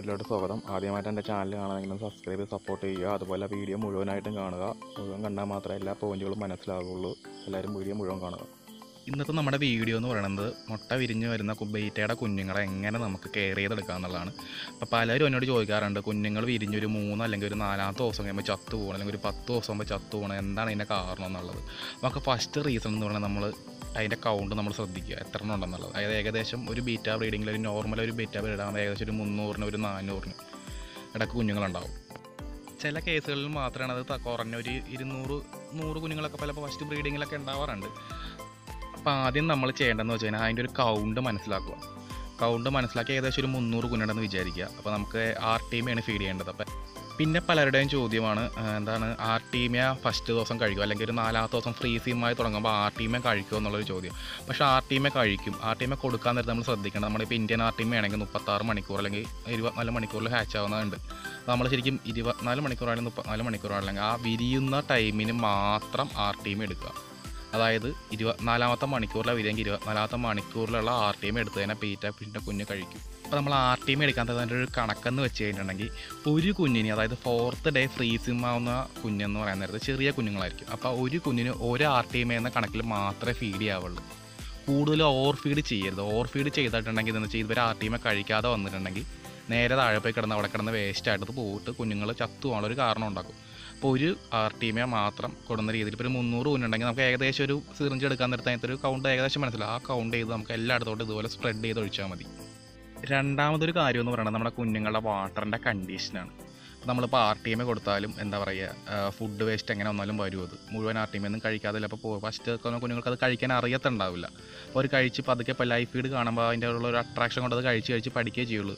വീട്ടിലോട്ട് സ്വാഗതം ആദ്യമായിട്ട് എൻ്റെ ചാനൽ കാണണമെങ്കിലും സബ്സ്ക്രൈബ് ചെയ്ത് സപ്പോർട്ട് ചെയ്യുക അതുപോലെ വീഡിയോ മുഴുവനായിട്ടും കാണുക മുഴുവൻ കണ്ടാൽ മാത്രമേ എല്ലാ പോയിന്റുകളും മനസ്സിലാകുള്ളൂ എല്ലാവരും വീഡിയോ മുഴുവൻ കാണുക ഇന്നത്തെ നമ്മുടെ വീഡിയോ എന്ന് പറയുന്നത് മുട്ട വിരിഞ്ഞ് വരുന്ന ബെയ്റ്റയുടെ കുഞ്ഞുങ്ങളെ എങ്ങനെ നമുക്ക് കെയർ ചെയ്തെടുക്കുക എന്നുള്ളതാണ് അപ്പോൾ പലരും എന്നോട് ചോദിക്കാറുണ്ട് കുഞ്ഞുങ്ങൾ വിരിഞ്ഞൊരു മൂന്ന് അല്ലെങ്കിൽ ഒരു നാലാമത്തെ ദിവസം കഴിയുമ്പോൾ ചത്തു പോകണം അല്ലെങ്കിൽ ഒരു പത്ത് ദിവസം ആകുമ്പോൾ ചത്തു പോകണം എന്താണ് ഇതിൻ്റെ കാരണം എന്നുള്ളത് നമുക്ക് ഫസ്റ്റ് റീസൺ എന്ന് പറയുന്നത് നമ്മൾ അതിൻ്റെ കൗണ്ട് നമ്മൾ ശ്രദ്ധിക്കുക എത്ര എണ്ണം ഉണ്ടെന്നുള്ളത് അതായത് ഏകദേശം ഒരു ബീറ്റ ബ്രീഡിങ്ങിൽ ഒരു നോർമൽ ഒരു ബീറ്റ ബ്രീഡ് ആകുമ്പോൾ ഏകദേശം ഒരു മുന്നൂറിന് ഒരു നാനൂറിന് ഇടയ്ക്ക് കുഞ്ഞുങ്ങളുണ്ടാവും ചില കേസുകളിൽ മാത്രമാണ് അത് ത- കുറഞ്ഞ ഒരു ഇരുന്നൂറ് നൂറ് കുഞ്ഞുങ്ങളൊക്കെ പലപ്പോൾ ഫസ്റ്റ് ബ്രീഡിങ്ങിലൊക്കെ ഉണ്ടാവാറുണ്ട് അപ്പോൾ ആദ്യം നമ്മൾ ചെയ്യേണ്ടതെന്ന് വെച്ച് കഴിഞ്ഞാൽ അതിൻ്റെ ഒരു കൗണ്ട് മനസ്സിലാക്കുക കൗണ്ട് മനസ്സിലാക്കി ഏകദേശം ഒരു മുന്നൂറ് കുഞ്ഞുണ്ടെന്ന് വിചാരിക്കുക അപ്പോൾ നമുക്ക് ആർ ടീമയാണ് ഫീഡ് ചെയ്യേണ്ടത് അപ്പം പിന്നെ പലരുടെയും ചോദ്യമാണ് ആ, എന്താണ് ആർ ടീമിയ ഫസ്റ്റ് ദിവസം കഴിക്കും അല്ലെങ്കിൽ ഒരു നാലാമത്തെ ദിവസം ഫ്രീ സീമായി തുടങ്ങുമ്പോൾ ആർ ടീമെ കഴിക്കുമോ എന്നുള്ളൊരു ചോദ്യം പക്ഷേ ആർ ടീമെ കഴിക്കും ആർ ടീമെ കൊടുക്കാൻ നേരത്തെ നമ്മൾ ശ്രദ്ധിക്കണം നമ്മളിപ്പോൾ ഇന്ത്യൻ ആർ ടീമ ആണെങ്കിൽ മുപ്പത്താറ് മണിക്കൂർ അല്ലെങ്കിൽ ഇരുപത്തിനാല് മണിക്കൂറിൽ ഹാച്ച് ആവുന്നതുണ്ട് അപ്പോൾ നമ്മൾ ശരിക്കും ഇരുപത്തിനാല് മണിക്കൂറാണെങ്കിൽ മുപ്പത്തിനാല് മണിക്കൂറാണെങ്കിൽ ആ വിരിയുന്ന ടൈമിന് മാത്രം ആർ ടീം എടുക്കുക അതായത് ഇരുപത്തിനാലാമത്തെ മണിക്കൂറിലെ വിരിയെങ്കിൽ ഇരുപത്തിനാലാമത്തെ മണിക്കൂറിലുള്ള ആർ ടീം എടുത്ത് തന്നെ പീറ്റ പിന്നെ കുഞ്ഞ് കഴിക്കും അപ്പോൾ നമ്മൾ ആർ ടീം എടുക്കാൻ തന്നെ ഒരു കണക്കെന്ന് വെച്ച് കഴിഞ്ഞിട്ടുണ്ടെങ്കിൽ ഒരു കുഞ്ഞിന് അതായത് ഫോർത്ത് ഡേ ഫ്രീസിം ആവുന്ന കുഞ്ഞെന്ന് പറയാൻ നേരത്ത് ചെറിയ കുഞ്ഞുങ്ങളായിരിക്കും അപ്പോൾ ഒരു കുഞ്ഞിന് ഒരു ആർ ടീം എന്ന കണക്കിൽ മാത്രമേ ഫീഡ് ചെയ്യാവുള്ളൂ കൂടുതൽ ഓവർ ഫീഡ് ചെയ്യരുത് ഓവർ ഫീഡ് ചെയ്തിട്ടുണ്ടെങ്കിൽ എന്ന് വെച്ചാൽ ഇതുവരെ ആർ ടീമെ കഴിക്കാതെ വന്നിട്ടുണ്ടെങ്കിൽ നേരെ താഴെ പോയി കിടന്ന് അവിടെ കിടന്ന് വേസ്റ്റ് ആയിട്ട് പോയിട്ട് കുഞ്ഞുങ്ങൾ ചത്തു പോകാനുള്ള ഒരു കാരണം ഉണ്ടാക്കും അപ്പോൾ ഒരു ആർ ടീമെ മാത്രം കൊടുന്ന രീതിയിൽ ഇപ്പോൾ ഒരു മുന്നൂറ് കുഞ്ഞുണ്ടെങ്കിൽ നമുക്ക് ഏകദേശം ഒരു സിറിഞ്ച് എടുക്കാൻ നേരത്തെ അതിനകത്ത് ഒരു കൗണ്ട് ഏകദേശം മനസ്സിലാവും ആ കൗണ്ട് ചെയ്ത് നമുക്ക് എല്ലായിടത്തോട്ടും ഇതുപോലെ സ്പ്രെഡ് ചെയ്ത് ഒഴിച്ചാൽ മതി രണ്ടാമതൊരു കാര്യം എന്ന് പറയുന്നത് നമ്മുടെ കുഞ്ഞുങ്ങളുടെ വാട്ടറിൻ്റെ കണ്ടീഷനാണ് നമ്മളിപ്പോൾ ആർ ടി എമ്മെ കൊടുത്താലും എന്താ പറയുക ഫുഡ് വേസ്റ്റ് എങ്ങനെ വന്നാലും വരും അത് മുഴുവൻ ആർ ടി എമ്മൊന്നും കഴിക്കാതെ ചിലപ്പോൾ ഫസ്റ്റ് കുഞ്ഞുങ്ങൾക്ക് അത് കഴിക്കാൻ അറിയത്തുണ്ടാവില്ല അപ്പോൾ അവർ കഴിച്ച് പതുക്കെ ഇപ്പോൾ ലൈഫ് ഫീഡ് കാണുമ്പോൾ അതിൻ്റെ ഉള്ള ഒരു അട്രാക്ഷൻ കൊണ്ട് അത് കഴിച്ച് കഴിച്ച് പഠിക്കുകയേ ചെയ്യുള്ളൂ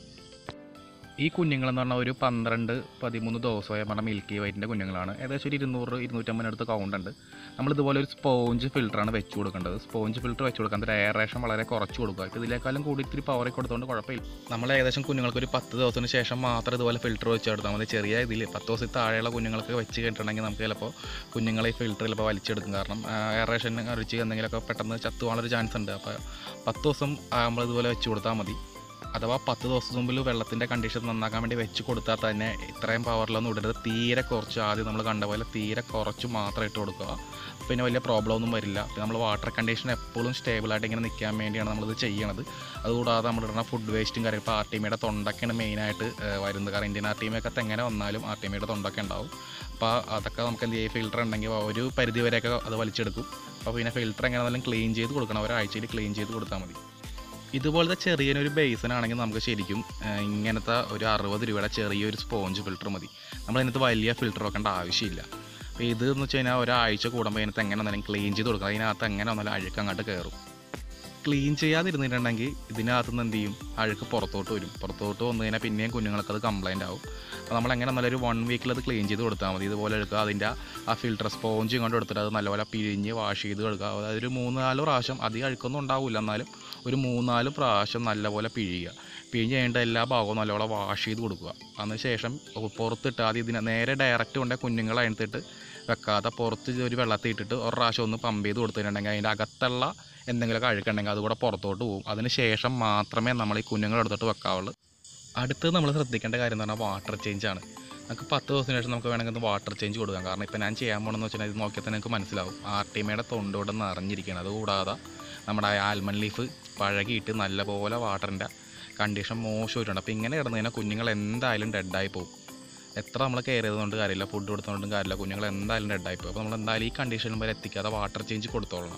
ഈ കുഞ്ഞുങ്ങളെന്ന് പറഞ്ഞാൽ ഒരു പന്ത്രണ്ട് പതിമൂന്ന് ദിവസമായ പറഞ്ഞ മിൽക്കി വൈറ്റിൻ്റെ കുഞ്ഞുങ്ങളാണ് ഏകദേശം ഒരു ഇരുന്നൂറ് ഇരുന്നൂറ്റമ്പതിന് അടുത്ത് കൗണ്ട് ഉണ്ട് നമ്മൾ ഇതുപോലെ ഒരു സ്പോഞ്ച് ഫിൽറ്ററാണ് വെച്ച് കൊടുക്കേണ്ടത് സ്പോഞ്ച് ഫിൽറ്റർ വെച്ച് കൊടുക്കാൻ ഒരു എയറേഷൻ വളരെ കുറച്ച് കൊടുക്കുക ഇപ്പോൾ ഇതിനേക്കാളും കൂടി ഇത്തിരി പവർ കൊടുത്തുകൊണ്ട് കുഴപ്പമില്ല നമ്മൾ ഏകദേശം കുഞ്ഞുങ്ങൾക്ക് ഒരു പത്ത് ദിവസത്തിന് ശേഷം മാത്രം ഇതുപോലെ ഫിൽറ്റർ വെച്ച് കൊടുത്താൽ മതി ചെറിയ ഇതിൽ പത്ത് ദിവസത്തിൽ താഴെയുള്ള കുഞ്ഞുങ്ങൾക്ക് വെച്ച് കഴിഞ്ഞിട്ടുണ്ടെങ്കിൽ നമുക്ക് ചിലപ്പോൾ കുഞ്ഞുങ്ങളെ ഈ ഫിൽറ്റർ ചിലപ്പോൾ വലിച്ചെടുക്കും കാരണം എയറേഷൻ അടിച്ച് എന്തെങ്കിലുമൊക്കെ പെട്ടെന്ന് ചത്തുവാനൊരു ചാൻസ് ഉണ്ട് അപ്പോൾ പത്ത് ദിവസം നമ്മൾ ഇതുപോലെ വെച്ച് കൊടുത്താൽ മതി അഥവാ പത്ത് ദിവസം മുമ്പിൽ വെള്ളത്തിൻ്റെ കണ്ടീഷൻ നന്നാക്കാൻ വേണ്ടി വെച്ച് കൊടുത്താൽ തന്നെ ഇത്രയും പവറിലൊന്നും ഇടരുത് തീരെ കുറച്ച് ആദ്യം നമ്മൾ കണ്ട പോലെ തീരെ കുറച്ച് മാത്രം ഇട്ട് കൊടുക്കുക പിന്നെ വലിയ പ്രോബ്ലം ഒന്നും വരില്ല പിന്നെ നമ്മൾ വാട്ടർ കണ്ടീഷൻ എപ്പോഴും സ്റ്റേബിളായിട്ട് ഇങ്ങനെ നിൽക്കാൻ വേണ്ടിയാണ് നമ്മളിത് ചെയ്യണത് അതുകൂടാതെ നമ്മൾ ഇടുന്ന ഫുഡ് വേസ്റ്റും കാര്യം ഇപ്പോൾ ആർ ടീമയുടെ തൊണ്ടൊക്കെയാണ് മെയിനായിട്ട് വരുന്നത് കാരണം ഇന്ത്യൻ ആർ ടീമൊക്കെ എങ്ങനെ വന്നാലും ആർ ടീമയുടെ തൊണ്ടൊക്കെ ഉണ്ടാവും അപ്പോൾ അതൊക്കെ നമുക്ക് എന്ത് ചെയ്യും ഫിൽറ്റർ ഉണ്ടെങ്കിൽ ഒരു പരിധി വരെയൊക്കെ അത് വലിച്ചെടുക്കും അപ്പോൾ പിന്നെ ഫിൽറ്റർ എങ്ങനെ വന്നാലും ക്ലീൻ ചെയ്ത് കൊടുക്കണം ഒരാഴ്ചയിൽ ക്ലീൻ ചെയ്ത് കൊടുത്താൽ മതി ഇതുപോലത്തെ ചെറിയൊരു ബേസിനാണെങ്കിൽ നമുക്ക് ശരിക്കും ആ, ഇങ്ങനത്തെ ഒരു അറുപത് രൂപയുടെ ചെറിയൊരു സ്പോഞ്ച് ഫിൽറ്റർ മതി നമ്മൾ ഇതിനകത്ത് വലിയ ഫിൽറ്റർ വെക്കേണ്ട ആവശ്യമില്ല അപ്പോൾ ഇത് എന്ന് വെച്ച് കഴിഞ്ഞാൽ ഒരാഴ്ച കൂടുമ്പോൾ ഇതിനകത്ത് എങ്ങനെ വന്നാലും ക്ലീൻ ചെയ്ത് കൊടുക്കുക അതിനകത്ത് എങ്ങനെ വന്നാലും അഴുക്ക് അങ്ങോട്ട് കയറും ക്ലീൻ ചെയ്യാതിരുന്നിട്ടുണ്ടെങ്കിൽ ഇതിനകത്ത് നിന്ന് എന്ത് ചെയ്യും അഴുക്ക് പുറത്തോട്ട് വരും പുറത്തോട്ട് വന്നു കഴിഞ്ഞാൽ പിന്നെയും കുഞ്ഞുങ്ങൾക്ക് അത് കംപ്ലൈൻ്റ് ആവും അപ്പോൾ നമ്മൾ എങ്ങനെ നല്ലൊരു വൺ വീക്കിൽ അത് ക്ലീൻ ചെയ്ത് കൊടുത്താൽ മതി ഇതുപോലെ എടുക്കുക അതിൻ്റെ ആ ഫിൽറ്റർ സ്പോഞ്ച് ഇങ്ങോട്ട് എടുത്തിട്ട് അത് നല്ലപോലെ പിഴിഞ്ഞ് വാഷ് ചെയ്ത് കൊടുക്കുക അതായത് ഒരു മൂന്ന് നാല് പ്രാവശ്യം അധികം അഴുക്കൊന്നും ഉണ്ടാവില്ല എന്നാലും ഒരു മൂന്നാല് പ്രാവശ്യം നല്ലപോലെ പിഴിയുക പിഴിഞ്ഞ് കഴിഞ്ഞിട്ട് എല്ലാ ഭാഗവും നല്ലപോലെ വാഷ് ചെയ്ത് കൊടുക്കുക അതിന് ശേഷം പുറത്തിട്ട് ആദ്യം ഇതിനെ നേരെ ഡയറക്റ്റ് കൊണ്ട് കുഞ്ഞുങ്ങളെ എടുത്തിട്ട് വെക്കാതെ പുറത്ത് ഒരു വെള്ളത്തിൽ ഇട്ടിട്ട് ഒരു പ്രാവശ്യം ഒന്ന് പമ്പ് ചെയ്ത് കൊടുത്തിട്ടുണ്ടെങ്കിൽ അതിൻ്റെ അകത്തുള്ള എന്തെങ്കിലുമൊക്കെ അഴുക്കുണ്ടെങ്കിൽ അതുകൂടെ പുറത്തോട്ട് പോകും അതിന് ശേഷം മാത്രമേ നമ്മൾ ഈ കുഞ്ഞുങ്ങളെ എടുത്തിട്ട് വെക്കാവുള്ളൂ അടുത്ത് നമ്മൾ ശ്രദ്ധിക്കേണ്ട കാര്യം എന്ന് പറഞ്ഞാൽ വാട്ടർ ചേഞ്ച് ആണ് നമുക്ക് പത്ത് ദിവസത്തിന് ശേഷം നമുക്ക് വേണമെങ്കിൽ ഒന്ന് വാട്ടർ ചേഞ്ച് കൊടുക്കാം കാരണം ഇപ്പോൾ ഞാൻ ചെയ്യാൻ പോകണമെന്ന് വെച്ചാൽ ഇത് നോക്കിയാൽ തന്നെ നിങ്ങൾക്ക് മനസ്സിലാവും ആർട്ടിമയുടെ തൊണ്ടോടെ നിറഞ്ഞിരിക്കുകയാണ് അതുകൂടാതെ നമ്മുടെ ആൽമൺ ലീഫ് പഴകിയിട്ട് നല്ലപോലെ വാട്ടറിൻ്റെ കണ്ടീഷൻ മോശമായിട്ടുണ്ട് അപ്പോൾ ഇങ്ങനെ കിടന്നു കഴിഞ്ഞാൽ കുഞ്ഞുങ്ങൾ എന്തായാലും ഡെഡായി പോകും എത്ര നമ്മൾ കെയർ ചെയ്തുകൊണ്ട് കാര്യമില്ല ഫുഡ് കൊടുത്തുകൊണ്ടും കാര്യമില്ല കുഞ്ഞുങ്ങൾ എന്തായാലും ഡെഡായി പോകും അപ്പോൾ നമ്മൾ എന്തായാലും ഈ കണ്ടീഷനിൽ വരെ എത്തിക്കാതെ വാട്ടർ ചേഞ്ച് കൊടുത്തോളണം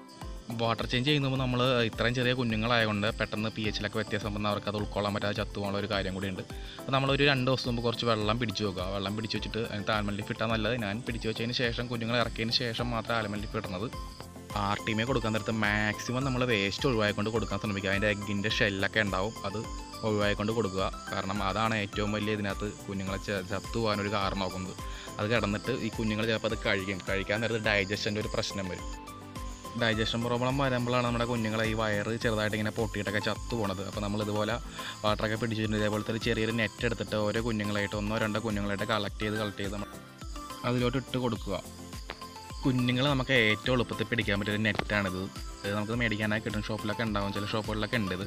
വാട്ടർ ചേഞ്ച് ചെയ്യുമ്പോൾ നമ്മൾ ഇത്രയും ചെറിയ കുഞ്ഞുങ്ങളായതുകൊണ്ട് പെട്ടെന്ന് പി എച്ചിലൊക്കെ വ്യത്യാസം വന്നാൽ അവർക്ക് അത് ഉൾക്കൊള്ളാൻ പറ്റാതെ ചത്തുപോകാനുള്ള ഒരു കാര്യം കൂടിയുണ്ട് അപ്പോൾ നമ്മളൊരു രണ്ട് ദിവസം മുമ്പ് കുറച്ച് വെള്ളം പിടിച്ച് വെക്കുക വെള്ളം പിടിച്ച് വെച്ചിട്ട് അതിനകത്ത് ആൽമൺ ലീഫ് ഇട്ടാൽ നല്ലത് ഞാൻ പിടിച്ച് വെച്ചതിന് ശേഷം കുഞ്ഞുങ്ങളെ ഇറക്കിയതിന് ശേഷം മാത്രമേ ആൽമൺ ലീഫ് ഇടുന്നത് ആർ ടീമെ കൊടുക്കാൻ നേരത്ത് മാക്സിമം നമ്മൾ വേസ്റ്റ് ഒഴിവായിക്കൊണ്ട് കൊടുക്കാൻ ശ്രമിക്കുക അതിൻ്റെ എഗ്ഗിൻ്റെ ഷെല്ലൊക്കെ ഉണ്ടാവും അത് ഒഴിവായിക്കൊണ്ട് കൊടുക്കുക കാരണം അതാണ് ഏറ്റവും വലിയ ഇതിനകത്ത് കുഞ്ഞുങ്ങളെ ച- ചത്തു പോകാനൊരു കാരണമാക്കുന്നത് അത് കിടന്നിട്ട് ഈ കുഞ്ഞുങ്ങൾ ചിലപ്പോൾ അത് കഴിക്കും കഴിക്കാൻ നേരത്ത് ഡൈജഷൻ്റെ ഒരു പ്രശ്നം വരും ഡൈജഷൻ പ്രോബ്ലം വരുമ്പോഴാണ് നമ്മുടെ കുഞ്ഞുങ്ങളെ ഈ വയറ് ചെറുതായിട്ട് ഇങ്ങനെ പൊട്ടിയിട്ടൊക്കെ ചത്തു പോണത് അപ്പോൾ നമ്മൾ ഇതുപോലെ വാട്ടറൊക്കെ പിടിച്ചിട്ടുണ്ട് ഇതേപോലത്തെ ഒരു ചെറിയൊരു നെറ്റ് എടുത്തിട്ട് ഓരോ കുഞ്ഞുങ്ങളായിട്ട് ഒന്നോ രണ്ടോ കുഞ്ഞുങ്ങളായിട്ട് കളക്ട് ചെയ്ത് കളക്ട് ചെയ്ത് നമ്മൾ അതിലോട്ട് ഇട്ട് കൊടുക്കുക കുഞ്ഞുങ്ങളെ നമുക്ക് ഏറ്റവും എളുപ്പത്തിൽ പിടിക്കാൻ പറ്റിയ ഒരു നെറ്റാണിത് ഇത് നമുക്ക് മേടിക്കാനായി കിട്ടും ഷോപ്പിലൊക്കെ ഉണ്ടാവും ചില ഷോപ്പുകളിലൊക്കെ ഉണ്ട് ഇത്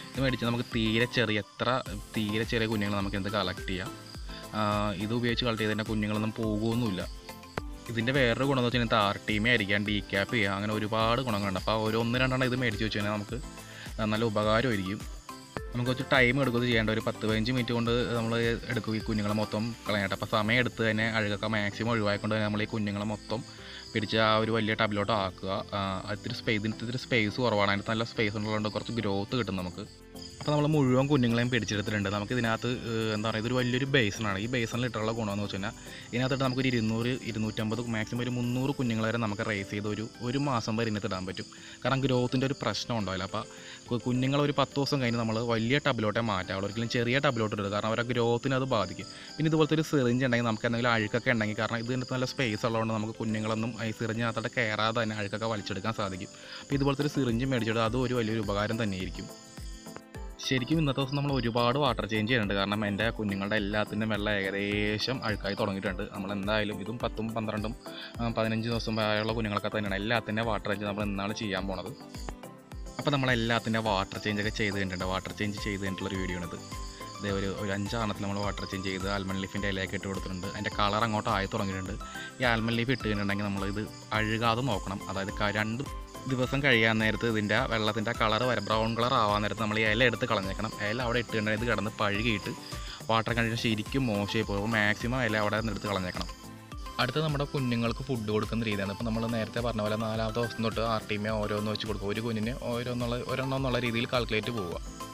ഇത് മേടിച്ച് നമുക്ക് തീരെ ചെറിയ എത്ര തീരെ ചെറിയ കുഞ്ഞുങ്ങൾ നമുക്ക് എന്ത് കളക്ട് ചെയ്യാം ആ, ഇത് ഉപയോഗിച്ച് കളക്ട് ചെയ്ത് തന്നെ കുഞ്ഞുങ്ങളൊന്നും പോകുമൊന്നുമില്ല ഇതിൻ്റെ വേറൊരു ഗുണം എന്ന് വെച്ചാൽ ഇതിനകത്ത് ആർ ടി ആയിരിക്കാം ഡി ക്യാപ്പ് ചെയ്യാം അങ്ങനെ ഒരുപാട് ഗുണങ്ങളുണ്ട് അപ്പോൾ ഒരു ഒന്ന് രണ്ടെണ്ണം ഇത് മേടിച്ച് വെച്ച് കഴിഞ്ഞാൽ നമുക്ക് നല്ല ഉപകാരമായിരിക്കും നമുക്ക് കുറച്ച് ടൈം എടുക്കുന്നത് ചെയ്യേണ്ട ഒരു പത്ത് പതിനഞ്ച് മിനിറ്റ് കൊണ്ട് നമ്മൾ എടുക്കും ഈ കുഞ്ഞുങ്ങളെ മൊത്തം കളയട്ടെ അപ്പോൾ സമയം എടുത്ത് തന്നെ അഴുകൊക്കെ മാക്സിമം ഒഴിവാക്കിക്കൊണ്ട് തന്നെ നമ്മൾ ഈ കുഞ്ഞുങ്ങളെ മൊത്തം പിടിച്ച് ആ ഒരു വലിയ ടബിലോട്ട് ആക്കുക ആ, ഇത്തിരി സ്പേസ് ഇതിന് ഇത്തിരി സ്പേസ് കുറവാണ് അതിനകത്ത് നല്ല സ്പേസ് ഉള്ളതുകൊണ്ട് കുറച്ച് ഗ്രോത്ത് കിട്ടും നമുക്ക് അപ്പോൾ നമ്മൾ മുഴുവൻ കുഞ്ഞുങ്ങളെയും പിടിച്ചെടുത്തിട്ടുണ്ട് നമുക്ക് ഇതിനകത്ത് ഏഹ്, എന്താ പറയുക ഇതൊരു വലിയൊരു ബേസണാണ് ഈ ബേസണിൽ ഇട്ടുള്ള ഗുണമെന്ന് വെച്ച് കഴിഞ്ഞാൽ ഇതിനകത്തിട്ട് നമുക്കൊരു ഇരുന്നൂറ് ഇരുന്നൂറ്റമ്പത് മാക്സിമം ഒരു മുന്നൂറ് കുഞ്ഞുങ്ങൾ വരെ നമുക്ക് റേസ് ചെയ്ത് ഒരു ഒരു മാസം വരെ ഇതിനകത്ത് ഇടാൻ പറ്റും കാരണം ഗ്രോത്തിൻ്റെ ഒരു പ്രശ്നം ഉണ്ടാവില്ല അപ്പോൾ കു- കുഞ്ഞുങ്ങൾ ഒരു പത്ത് ദിവസം കഴിഞ്ഞ് നമ്മൾ വലിയ ടബിലോട്ടേ മാറ്റാവുള്ളൂ ഒരിക്കലും ചെറിയ ടബിലോട്ട് ഇടുക കാരണം അവരുടെ ഗ്രോത്തിന് അത് ബാധിക്കും പിന്നെ ഇതുപോലത്തെ ഒരു സിറിഞ്ച് ഉണ്ടെങ്കിൽ നമുക്ക് എന്തെങ്കിലും അഴുക്കൊക്കെ ഉണ്ടെങ്കിൽ കാരണം ഇതിനകത്ത് നല്ല സ്പേസ് ഉള്ളതുകൊണ്ട് നമുക്ക് കുഞ്ഞുങ്ങളൊന്നും ഈ സിറിഞ്ചിനകത്തോട്ട് കയറാതെ തന്നെ അഴുക്കൊക്കെ വലിച്ചെടുക്കാൻ സാധിക്കും അപ്പോൾ ഇതുപോലത്തെ ഒരു സിറിഞ്ച് മേടിച്ചിട്ട് അതും ഒരു വലിയൊരു ഉപകാരം തന്നെയായിരിക്കും ശരിക്കും ഇന്നത്തെ ദിവസം നമ്മൾ ഒരുപാട് വാട്ടർ ചേഞ്ച് ചെയ്യുന്നുണ്ട് കാരണം എൻ്റെ കുഞ്ഞുങ്ങളുടെ എല്ലാത്തിൻ്റെ വെള്ളം ഏകദേശം അഴുക്കായി തുടങ്ങിയിട്ടുണ്ട് നമ്മൾ എന്തായാലും ഇതും പത്തും പന്ത്രണ്ടും ആ, പതിനഞ്ച് ദിവസം പ്രായമുള്ള കുഞ്ഞുങ്ങളൊക്കെ തന്നെയാണ് എല്ലാത്തിൻ്റെ വാട്ടർ ചേഞ്ച് നമ്മൾ എന്നാണ് ചെയ്യാൻ പോണത് അപ്പോൾ നമ്മൾ എല്ലാത്തിൻ്റെ വാട്ടർ ചേഞ്ച് ഒക്കെ ചെയ്ത് കഴിഞ്ഞിട്ടുണ്ട് വാട്ടർ ചേഞ്ച് ചെയ്ത് കഴിഞ്ഞിട്ടുള്ളൊരു വീഡിയോ ആണിത് ഇതേ ഒരു ഒരു അഞ്ചാണത്തിൽ നമ്മൾ വാട്ടർ ചേഞ്ച് ചെയ്ത് ആൽമണ്ട് ലീഫിൻ്റെ ഇലയൊക്കെ ഇട്ട് കൊടുത്തിട്ടുണ്ട് അതിൻ്റെ കളർ അങ്ങോട്ട് ആയി തുടങ്ങിയിട്ടുണ്ട് ഈ ആൽമണ്ട് ലീഫ് ഇട്ട് കഴിഞ്ഞിട്ടുണ്ടെങ്കിൽ നമ്മളിത് അഴുകാതെ നോക്കണം അതായത് ക- രണ്ട് ദിവസം കഴിയാൻ നേരത്ത് ഇതിൻ്റെ വെള്ളത്തിൻ്റെ കളർ വരെ ബ്രൗൺ കളർ ആവാൻ നേരത്ത് നമ്മൾ ഈ ഇല എടുത്ത് കളഞ്ഞേക്കണം ഇല അവിടെ ഇട്ട് കഴിഞ്ഞാൽ ഇത് കിടന്ന് പഴുകിയിട്ട് വാട്ടർ കണ്ടീഷൻ ശരിക്കും മോശമായി പോകും അപ്പോൾ മാക്സിമം ഇല അവിടെ നിന്ന് എടുത്ത് കളഞ്ഞേക്കണം അടുത്ത് നമ്മുടെ കുഞ്ഞുങ്ങൾക്ക് ഫുഡ് കൊടുക്കുന്ന രീതിയാണ് ഇപ്പോൾ നമ്മൾ നേരത്തെ പറഞ്ഞ പോലെ നാലാമത്തെ ദിവസം തൊട്ട് ആർ ടി എം ഓരോന്ന് വെച്ച് കൊടുക്കും ഒരു കുഞ്ഞിന് ഓരോന്നുള്ള ഒരെണ്ണം എന്നുള്ള രീതിയിൽ കാൽക്കുലേറ്റ് പോവുക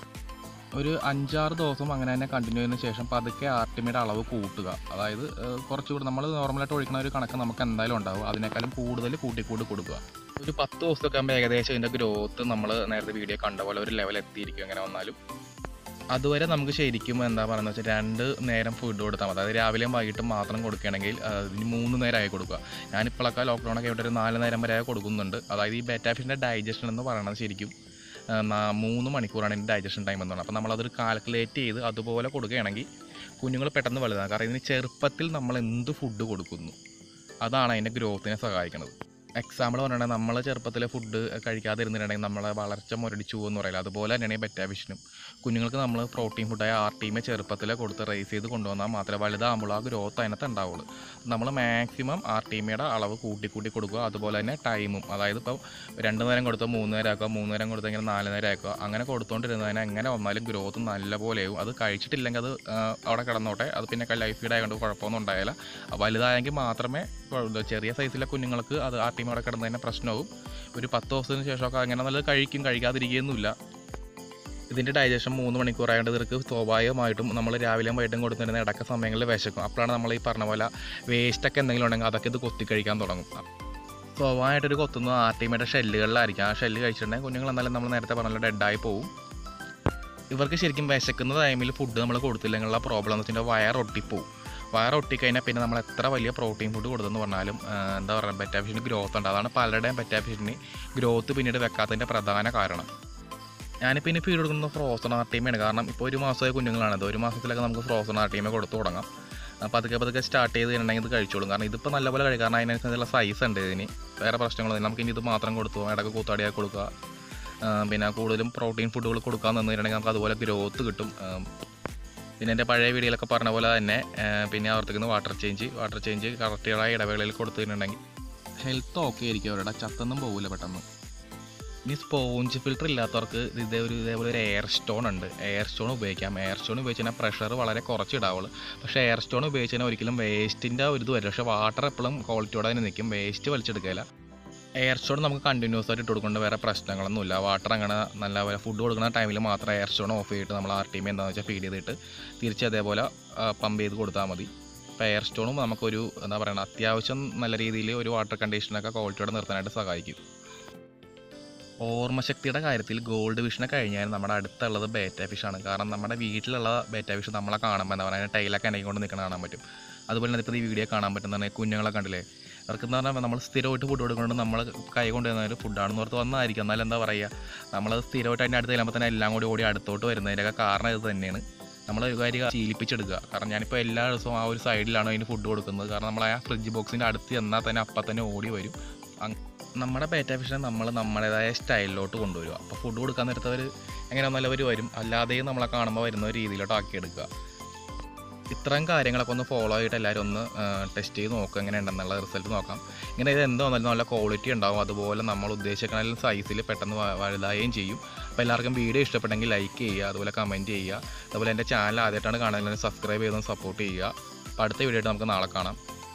ഒരു അഞ്ചാറ് ദിവസം അങ്ങനെ തന്നെ കണ്ടിന്യൂ ചെയ്തതിന് ശേഷം പതുക്കെ ആർ ടി എമ്മിയുടെ അളവ് കൂട്ടുക അതായത് ഏഹ്, കുറച്ചുകൂടി നമ്മൾ നോർമലായിട്ട് ഒഴിക്കുന്ന ഒരു കണക്ക് നമുക്ക് എന്തായാലും ഉണ്ടാവും അതിനേക്കാളും കൂടുതൽ കൂട്ടിക്കൂട്ടി കൊടുക്കുക ഒരു പത്ത് ദിവസമൊക്കെ ആകുമ്പോൾ ഏകദേശം ഇതിൻ്റെ ഗ്രോത്ത് നമ്മൾ നേരത്തെ വീഡിയോ കണ്ട പോലെ ഒരു ലെവൽ എത്തിയിരിക്കും അങ്ങനെ വന്നാലും അതുവരെ നമുക്ക് ശരിക്കും എന്താ പറയുന്നത് വെച്ചാൽ രണ്ട് നേരം ഫുഡ് കൊടുത്താൽ മതി അതായത് രാവിലെയും വൈകിട്ടും മാത്രം കൊടുക്കുകയാണെങ്കിൽ ആ, ഇതിന് മൂന്ന് നേരമായി കൊടുക്കുക ഞാനിപ്പോഴൊക്കെ ലോക്ക്ഡൗണൊക്കെ ആയിട്ട് ഒരു നാല് നേരം വരെ കൊടുക്കുന്നുണ്ട് അതായത് ഈ ബെറ്റാഫിഷിൻ്റെ ഡൈജഷൻ എന്ന് പറയുന്നത് ശരിക്കും ആ, നാ- മൂന്ന് മണിക്കൂറാണ് ഇതിൻ്റെ ഡൈജഷൻ ടൈം എന്ന് പറയുന്നത് അപ്പോൾ നമ്മളതൊരു കാൽക്കുലേറ്റ് ചെയ്ത് അതുപോലെ കൊടുക്കുകയാണെങ്കിൽ കുഞ്ഞുങ്ങൾ പെട്ടെന്ന് വലുതാണ് കാരണം ഇതിന് ചെറുപ്പത്തിൽ നമ്മൾ എന്ത് ഫുഡ് കൊടുക്കുന്നു അതാണ് അതിൻ്റെ ഗ്രോത്തിനെ സഹായിക്കുന്നത് എക്സാമ്പിൾ പറയുകയാണെങ്കിൽ നമ്മൾ ചെറുപ്പത്തിലെ ഫുഡ് കഴിക്കാതിരുന്നിട്ടുണ്ടെങ്കിൽ നമ്മളെ വളർച്ച മുരടിച്ചു എന്ന് പറയില്ല അതുപോലെ തന്നെയാണ് ഈ ബെറ്റാവിഷനും കുഞ്ഞുങ്ങൾക്ക് നമ്മൾ പ്രോട്ടീൻ ഫുഡായ ആർ ടീമെ ചെറുപ്പത്തിലെ കൊടുത്ത് റേസ് ചെയ്ത് കൊണ്ടുവന്നാൽ മാത്രമേ വലുതാകുമ്പോൾ ആ ഗ്രോത്ത് അതിനകത്ത് ഉണ്ടാവുള്ളൂ നമ്മൾ മാക്സിമം ആർ ടീമയുടെ അളവ് കൂട്ടി കൂട്ടി കൊടുക്കുക അതുപോലെ തന്നെ ടൈമും അതായത് ഇപ്പോൾ രണ്ട് നേരം കൊടുത്താൽ മൂന്ന് നേരം ആക്കുക മൂന്ന് നേരം കൊടുത്തെങ്കിൽ നാല് നേരം ആക്കുക അങ്ങനെ കൊടുത്തുകൊണ്ടിരുന്നതിന് എങ്ങനെ വന്നാലും ഗ്രോത്ത് നല്ലപോലെയാവും അത് കഴിച്ചിട്ടില്ലെങ്കിൽ അത് ആ, അവിടെ കിടന്നോട്ടെ അത് പിന്നെ ലൈഫ് ഫീഡ് ആയതുകൊണ്ട് കുഴപ്പമൊന്നും ഉണ്ടായില്ല വലുതായെങ്കിൽ മാത്രമേ കുഴ- ചെറിയ സൈസിലെ കുഞ്ഞുങ്ങൾക്ക് അത് ആ ടീം അവിടെ കിടന്നതിന് പ്രശ്നവും ഒരു പത്ത് ദിവസത്തിന് ശേഷമൊക്കെ അങ്ങനെ നല്ലത് കഴിക്കും കഴിക്കാതിരിക്കുകയൊന്നുമില്ല ഇതിൻ്റെ ഡൈജഷൻ മൂന്ന് മണിക്കൂറായതുകൊണ്ട് ഇവർക്ക് സ്വാഭാവികമായിട്ടും നമ്മൾ രാവിലെയും വൈകിട്ടും കൊടുത്തിരുന്ന ഇടക്ക സമയങ്ങളിൽ വിശക്കും അപ്പോഴാണ് നമ്മൾ ഈ പറഞ്ഞ പോലെ വേസ്റ്റൊക്കെ എന്തെങ്കിലും ഉണ്ടെങ്കിൽ അതൊക്കെ ഇത് കൊത്തി കഴിക്കാൻ തുടങ്ങും സ്വാഭാവികമായിട്ടൊരു കൊത്തുന്നത് ആർട്ടിമയുടെ ഷെല്ലുകളിലായിരിക്കും ആ ഷെല്ല് കഴിച്ചിട്ടുണ്ടെങ്കിൽ കുഞ്ഞുങ്ങൾ എന്നാലും നമ്മൾ നേരത്തെ പറഞ്ഞ ഡെഡായി പോകും ഇവർക്ക് ശരിക്കും വിശക്കുന്ന ടൈമിൽ ഫുഡ് നമ്മൾ കൊടുത്തില്ലെങ്കിലുള്ള പ്രോബ്ലം എന്ന് വെച്ചാൽ വയർ ഒട്ടിപ്പോവും വയർ ഒട്ടിക്കഴിഞ്ഞാൽ പിന്നെ നമ്മൾ എത്ര വലിയ പ്രോട്ടീൻ ഫുഡ് കൊടുത്തെന്ന് പറഞ്ഞാലും ആ, എന്താ പറയുക ബെറ്റാഫിഷിന് ഗ്രോത്ത് ഉണ്ട് അതാണ് പലരുടെയും ബെറ്റാഫിഷിന് ഗ്രോത്ത് പിന്നീട് വെക്കാത്തതിൻ്റെ പ്രധാന കാരണം ഞാനിപ്പോൾ ഇനി ഫീഡ് കൊടുക്കുന്നത് ഫ്രോസൺ ആർട്ടീമയാണ് കാരണം ഇപ്പോൾ ഒരു മാസമായ കുഞ്ഞുങ്ങളാണത് ഒരു മാസത്തിലൊക്കെ നമുക്ക് ഫ്രോസൺ ആർട്ടീമ കൊടുത്തു തുടങ്ങാം അപ്പോൾ പതുക്കെ പതുക്കെ സ്റ്റാർട്ട് ചെയ്ത് കഴിഞ്ഞിട്ടുണ്ടെങ്കിൽ ഇത് കഴിച്ചോളും കാരണം ഇതിപ്പോൾ നല്ലപോലെ കഴിക്കും കാരണം അതിനനുസരിച്ചുള്ള സൈസ് ഉണ്ട് ഇതിന് വേറെ പ്രശ്നങ്ങളൊന്നും നമുക്ക് ഇനി ഇത് മാത്രം കൊടുത്തു പോകാം. ഇടയ്ക്ക് കൂത്താടിയാൽ കൊടുക്കുക ആ, പിന്നെ കൂടുതലും പ്രോട്ടീൻ ഫുഡുകൾ കൊടുക്കാൻ നിന്നിട്ടുണ്ടെങ്കിൽ നമുക്ക് അതുപോലെ ഗ്രോത്ത് കിട്ടും ആ, പിന്നെ എൻ്റെ പഴയ വീഡിയോയിലൊക്കെ പറഞ്ഞ പോലെ തന്നെ ആ, പിന്നെ അവർത്തേക്ക് വാട്ടർ ചേഞ്ച് വാട്ടർ ചേഞ്ച് കറക്റ്റുകളായ ഇടവേളയിൽ കൊടുത്തിട്ടുണ്ടെങ്കിൽ ഹെൽത്ത് ഓക്കെ ആയിരിക്കും അവരുടെ ചത്തൊന്നും പോകില്ല പെട്ടെന്ന് ഇനി സ്പോഞ്ച് ഫിൽറ്റർ ഇല്ലാത്തവർക്ക് ഇതേ ഒരു ഇതേപോലെ ഒരു എയർ സ്റ്റോൺ ഉണ്ട് എയർ സ്റ്റോൺ ഉപയോഗിക്കാം എയർ സ്റ്റോൺ ഉപയോഗിച്ച് കഴിഞ്ഞാൽ പ്രഷർ വളരെ കുറച്ച് ഇടാവുള്ളൂ പക്ഷേ എയർ സ്റ്റോൺ ഉപയോഗിച്ച് കഴിഞ്ഞാൽ ഒരിക്കലും വേസ്റ്റിൻ്റെ ഒരു ഇത് വരില്ല പക്ഷേ വാട്ടർ എപ്പോഴും ക്വാളിറ്റിയോടെ തന്നെ നിൽക്കും വേസ്റ്റ് വലിച്ചെടുക്കില്ല എയർ സ്റ്റോൺ നമുക്ക് കണ്ടിന്യൂസ് ആയിട്ട് ഇട്ട് കൊടുക്കേണ്ട വേറെ പ്രശ്നങ്ങളൊന്നുമില്ല വാട്ടർ അങ്ങനെ നല്ല പോലെ ഫുഡ് കൊടുക്കുന്ന ടൈമിൽ മാത്രം എയർ സ്റ്റോൺ ഓഫ് ചെയ്തിട്ട് നമ്മൾ ആർ ടി എം എന്താണെന്ന് വെച്ചാൽ ഫീഡ് ചെയ്തിട്ട് തിരിച്ച് അതേപോലെ പമ്പ് ചെയ്ത് കൊടുത്താൽ മതി അപ്പോൾ എയർ സ്റ്റോണും നമുക്കൊരു എന്താ പറയുക അത്യാവശ്യം നല്ല രീതിയിൽ ഒരു വാട്ടർ കണ്ടീഷനൊക്കെ ക്വാളിറ്റിയോടെ നിർത്താനായിട്ട് സഹായിക്കും ഓർമ്മശക്തിയുടെ കാര്യത്തിൽ ഗോൾഡ് വിഷനെ കഴിഞ്ഞാൽ നമ്മുടെ അടുത്തുള്ളത് ബേറ്റ ഫിഷാണ് കാരണം നമ്മുടെ വീട്ടിലുള്ള ബേറ്റ ഫിഷ് നമ്മളെ കാണുമ്പോൾ എന്താ പറയുക ടൈലൊക്കെ എന്നെ കൊണ്ട് നിൽക്കണം കാണാൻ പറ്റും അതുപോലെ തന്നെ ഇപ്പോൾ ഈ വീഡിയോ കാണാൻ പറ്റുന്നതാണ് കുഞ്ഞുങ്ങളെ കണ്ടില്ലേ അവർക്ക് എന്ന് പറഞ്ഞാൽ നമ്മൾ സ്ഥിരമായിട്ട് ഫുഡ് കൊടുക്കുന്നുണ്ട് നമ്മൾ കൈ കൊണ്ട് തന്ന ഒരു ഫുഡാണെന്ന് ഓർത്ത് വന്നതായിരിക്കും എന്നാലും എന്താ പറയുക നമ്മൾ സ്ഥിരമായിട്ട് അതിൻ്റെ അടുത്ത് ചെല്ലുമ്പോൾ തന്നെ എല്ലാം കൂടി ഓടി അടുത്തോട്ട് വരുന്നതിൻ്റെയൊക്കെ കാരണം ഇത് തന്നെയാണ് നമ്മൾ ഒരു കാര്യം ശീലിപ്പിച്ചെടുക്കുക കാരണം ഞാനിപ്പോൾ എല്ലാ ദിവസവും ആ ഒരു സൈഡിലാണ് അതിന് ഫുഡ് കൊടുക്കുന്നത് കാരണം നമ്മൾ ആ ഫ്രിഡ്ജ് ബോക്സിൻ്റെ അടുത്ത് ചെന്നാൽ തന്നെ അപ്പം തന്നെ ഓടി വരും നമ്മുടെ പേറ്റ ഫിഷിനെ നമ്മൾ നമ്മുടേതായ സ്റ്റൈലിലോട്ട് കൊണ്ടുവരിക അപ്പോൾ ഫുഡ് കൊടുക്കാൻ നേരത്തവർ എങ്ങനെ വന്നാലും അവർ വരും അല്ലാതെയും നമ്മളെ കാണുമ്പോൾ വരുന്ന ഒരു രീതിയിലോട്ട് ആക്കിയെടുക്കുക ഇത്രയും കാര്യങ്ങളൊക്കെ ഒന്ന് ഫോളോ ആയിട്ട് എല്ലാവരും ഒന്ന് ടെസ്റ്റ് ചെയ്ത് നോക്കുക എങ്ങനെ ഉണ്ടെന്നുള്ള റിസൾട്ട് നോക്കാം ഇങ്ങനെ ഇത് എന്തോ വന്നാലും നല്ല ക്വാളിറ്റി ഉണ്ടാവും അതുപോലെ നമ്മൾ ഉദ്ദേശിക്കുന്ന സൈസിൽ പെട്ടെന്ന് വ- വലുതാവുകയും ചെയ്യും അപ്പോൾ എല്ലാവർക്കും വീഡിയോ ഇഷ്ടപ്പെട്ടെങ്കിൽ ലൈക്ക് ചെയ്യുക അതുപോലെ കമൻറ്റ് ചെയ്യുക അതുപോലെ എൻ്റെ ചാനൽ ആദ്യമായിട്ടാണ് കാണുന്നത് സബ്സ്ക്രൈബ് ചെയ്തൊന്ന് സപ്പോർട്ട് ചെയ്യുക അപ്പോൾ അടുത്ത വീഡിയോ ആയിട്ട് നമുക്ക് നാളെ കാണാം